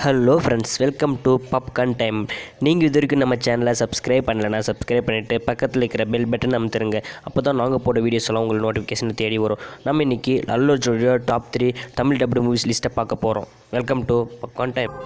hello friends welcome to popcorn time நீங்கள் இது வரைக்கும் நம்ம சேனலை சப்ஸ்கிரைப் பண்ணலைன்னா சப்ஸ்கிரைப் பண்ணிவிட்டு பக்கத்தில் இருக்கிற பெல் பட்டன் அமுத்துருங்க அப்போ தான் நாங்கள் போட வீடியோஸ் எல்லாம் உங்களுக்கு நோட்டிஃபிகேஷன் தேடி வரும் நம்ம இன்றைக்கி நல்ல ஜோடியோ top three Tamil dubbed movies லிஸ்ட்டை பார்க்க போகிறோம் வெல்கம் டு பாப்கார்ன் டைம்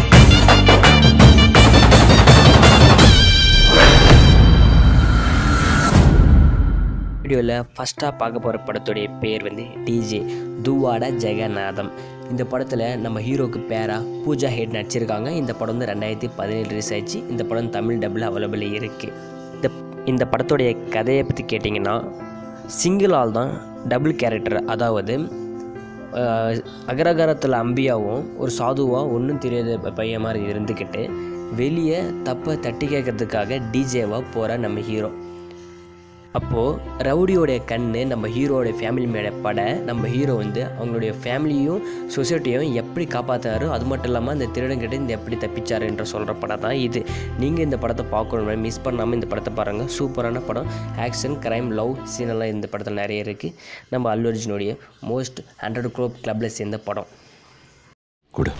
வீடியோவில் ஃபஸ்ட்டாக பார்க்க போகிற படத்துடைய பேர் வந்து டிஜே துவாட ஜெகநாதம் இந்த படத்தில் நம்ம ஹீரோக்கு பேரா பூஜா ஹெட் நடிச்சிருக்காங்க இந்த படம் வந்து ரெண்டாயிரத்தி பதினேழு ரிலீஸ் ஆயிடுச்சு இந்த படம் தமிழ் டபுள் அவைலபிள் இருக்குது இந்த இந்த படத்துடைய கதையை பற்றி கேட்டிங்கன்னா சிங்கிள் ஆள் தான் டபுள் கேரக்டர் அதாவது அஹ், அகரகரத்தில் அம்பியாவும் ஒரு சாதுவாக ஒன்றும் தெரியாத பையன் மாதிரி இருந்துக்கிட்டு வெளியே தப்பை தட்டி கேட்கறதுக்காக டிஜேவாக போகிற நம்ம ஹீரோ அப்போது ரவுடியோடைய கண்ணு நம்ம ஹீரோடைய ஃபேமிலி மேலே பட நம்ம ஹீரோ வந்து அவங்களுடைய ஃபேமிலியும் சொசைட்டியும் எப்படி காப்பாற்றுறாரோ அது மட்டும் இல்லாமல் அந்த திருடங்கிட்ட இந்த எப்படி தப்பிச்சாரு என்று சொல்கிற படம் தான் இது நீங்கள் இந்த படத்தை பார்க்கணும் மிஸ் பண்ணாமல் இந்த படத்தை பாருங்கள் சூப்பரான படம் ஆக்ஷன் கிரைம் லவ் சீனெல்லாம் இந்த படத்தில் நிறைய இருக்குது நம்ம அல்லு அர்ஜுனுடைய மோஸ்ட் ஹண்ட்ரட் க்ரோப் கிளப்பில் சேர்ந்த படம் கொடு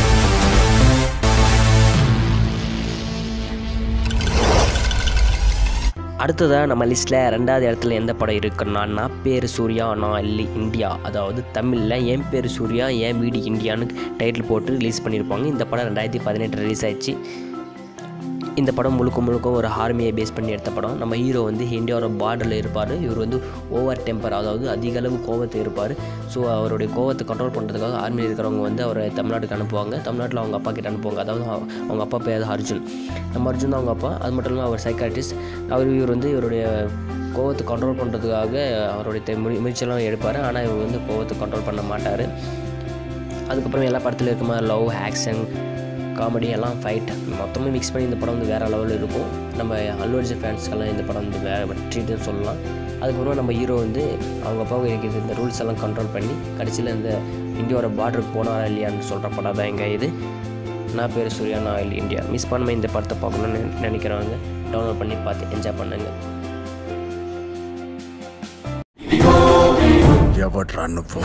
அடுத்ததாக நம்ம லிஸ்ட்டில் ரெண்டாவது இடத்துல எந்த படம் இருக்குன்னா நான் பேர் சூர்யா நான் இல்லை இந்தியா அதாவது தமிழில் என் பேர் சூர்யா என் வீடு இந்தியான்னு டைட்டில் போட்டு ரிலீஸ் பண்ணியிருப்பாங்க இந்த படம் ரெண்டாயிரத்தி பதினெட்டு ரிலீஸ் ஆயிடுச்சு இந்த படம் முழுக்க முழுக்க ஒரு ஆர்மியை பேஸ் பண்ணி எடுத்த படம் நம்ம ஹீரோ வந்து இந்தியாவோட பார்டரில் இருப்பார் இவர் வந்து ஓவர் டெம்பர் அதாவது அதிக அளவு கோவத்தை இருப்பார் ஸோ அவருடைய கோவத்தை கண்ட்ரோல் பண்ணுறதுக்காக ஆர்மியில் இருக்கிறவங்க வந்து அவரை தமிழ்நாட்டுக்கு அனுப்புவாங்க தமிழ்நாட்டில் அவங்க அப்பா கிட்ட அனுப்புவாங்க அதாவது அவ- அவங்க அப்பா பேர் அர்ஜுன் நம்ம அர்ஜுன் தான் அவங்க அப்பா அது மட்டும் இல்லாமல் அவர் சைக்காட்ரிஸ்ட் அவர் இவர் வந்து இவருடைய கோவத்தை கண்ட்ரோல் பண்ணுறதுக்காக அவருடைய தெ- முய- முயற்சியெல்லாம் எடுப்பார் ஆனால் இவர் வந்து கோவத்தை கண்ட்ரோல் பண்ண மாட்டார் அதுக்கப்புறம் எல்லா படத்துலையும் இருக்க மாதிரி லவ் ஆக்ஷன் காமெடி எல்லாம் ஃபைட் மொத்தமாக மிக்ஸ் பண்ணி இந்த படம் வந்து வேறு லெவலில் இருக்கும் நம்ம அல்லு அர்ஜுன் ஃபேன்ஸ்க்கெல்லாம் இந்த படம் வந்து வேறு ட்ரீட்னு சொல்லலாம் அதுக்கப்புறம் நம்ம ஹீரோ வந்து அவங்க அப்பாவுக்கு இருக்கிற இந்த ரூல்ஸ் எல்லாம் கண்ட்ரோல் பண்ணி கடைசியில் இந்த இந்தியாவோட பார்டருக்கு போனாரா இல்லையான்னு சொல்கிற படம் தான் எங்கள் இது நான் பேர் சூர்யா நான் இல்லை இந்தியா மிஸ் பண்ணாமல் இந்த படத்தை பார்க்கணும்னு நினை- நினைக்கிறவங்க டவுன்லோட் பண்ணி பார்த்து என்ஜாய் பண்ணுங்க ఎవడ్రా నువ్వు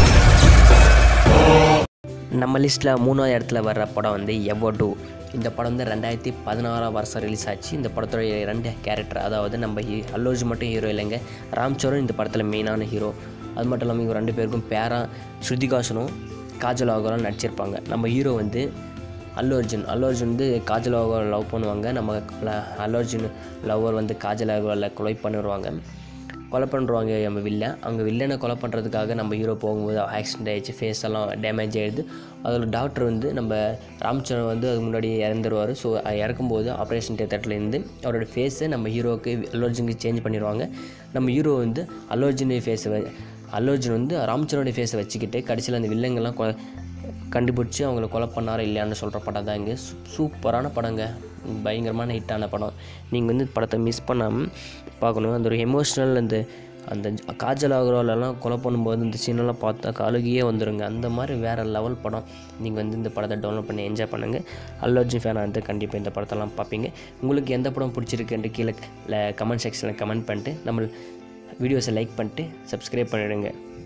நம்ம லிஸ்ட்டில் மூணாவது இடத்துல வர்ற படம் வந்து எவடோ இந்த படம் வந்து ரெண்டாயிரத்தி பதினாறாம் வருஷம் ரிலீஸ் ஆச்சு இந்த படத்தோடைய ரெண்டு கேரக்டர் அதாவது நம்ம ஹீ அல்லோஜ் மட்டும் ஹீரோ இல்லைங்க ராம் சரண் இந்த படத்தில் மெயினான ஹீரோ அது மட்டும் இல்லாமல் இவங்க ரெண்டு பேருக்கும் பேரா ஸ்ருதிகாசனும் காஜல் ஆகரும் நடிச்சிருப்பாங்க நம்ம ஹீரோ வந்து அல்லு அர்ஜுன் அல்லு அர்ஜுன் வந்து காஜல் ஆகர் லவ் பண்ணுவாங்க நம்ம ல- அல்லு அர்ஜுன் லவ்வர் வந்து காஜல் ஆகரில் கொலை பண்ணிடுவாங்க கொலை பண்ணுறாங்க நம்ம வில்லன் அங்கே வில்லனை கொலை பண்ணுறதுக்காக நம்ம ஹீரோ போகும்போது ஆக்சிடென்ட் ஆயிடுச்சு ஃபேஸ் எல்லாம் டேமேஜ் ஆகிடுது அதில் டாக்டர் வந்து நம்ம ராம்சரண் வந்து அதுக்கு முன்னாடி இறந்துருவார் ஸோ இறக்கும்போது ஆப்ரேஷன் தேட்டர்லேருந்து அவரோட ஃபேஸை நம்ம ஹீரோக்கு அல்லர்ஜுனுக்கு சேஞ்ச் பண்ணிடுவாங்க நம்ம ஹீரோ வந்து அல்லர்ஜுன் ஃபேஸை அல்லர்ஜுன் வந்து ராம்சரனுடைய ஃபேஸை வச்சுக்கிட்டு கடைசியில் அந்த வில்லங்கெல்லாம் கொ கண்டுபிடிச்சி அவங்கள கொலை பண்ணாரா இல்லையான்னு சொல்கிற படம் தான் இங்கே சூப்பரான படங்க பயங்கரமான ஹிட்டான படம் நீங்கள் வந்து படத்தை மிஸ் பண்ணாமல் பார்க்கணும் அந்த ஒரு எமோஷ்னல் அந்த அந்த காஜல் அகர்வாலெல்லாம் கொலை பண்ணும்போது இந்த சீனெல்லாம் பார்த்தா அழுகியே வந்துருங்க அந்த மாதிரி வேறு லெவல் படம் நீங்கள் வந்து இந்த படத்தை டவுன்லோட் பண்ணி என்ஜாய் பண்ணுங்கள் அல்லு அர்ஜுன் ஃபேனாக இருந்து கண்டிப்பாக இந்த படத்தெல்லாம் பார்ப்பீங்க உங்களுக்கு எந்த படம் பிடிச்சிருக்குன்ட்டு கீழே கமெண்ட் செக்ஷனில் கமெண்ட் பண்ணிட்டு நம்ம வீடியோஸை லைக் பண்ணிட்டு சப்ஸ்கிரைப் பண்ணிவிடுங்க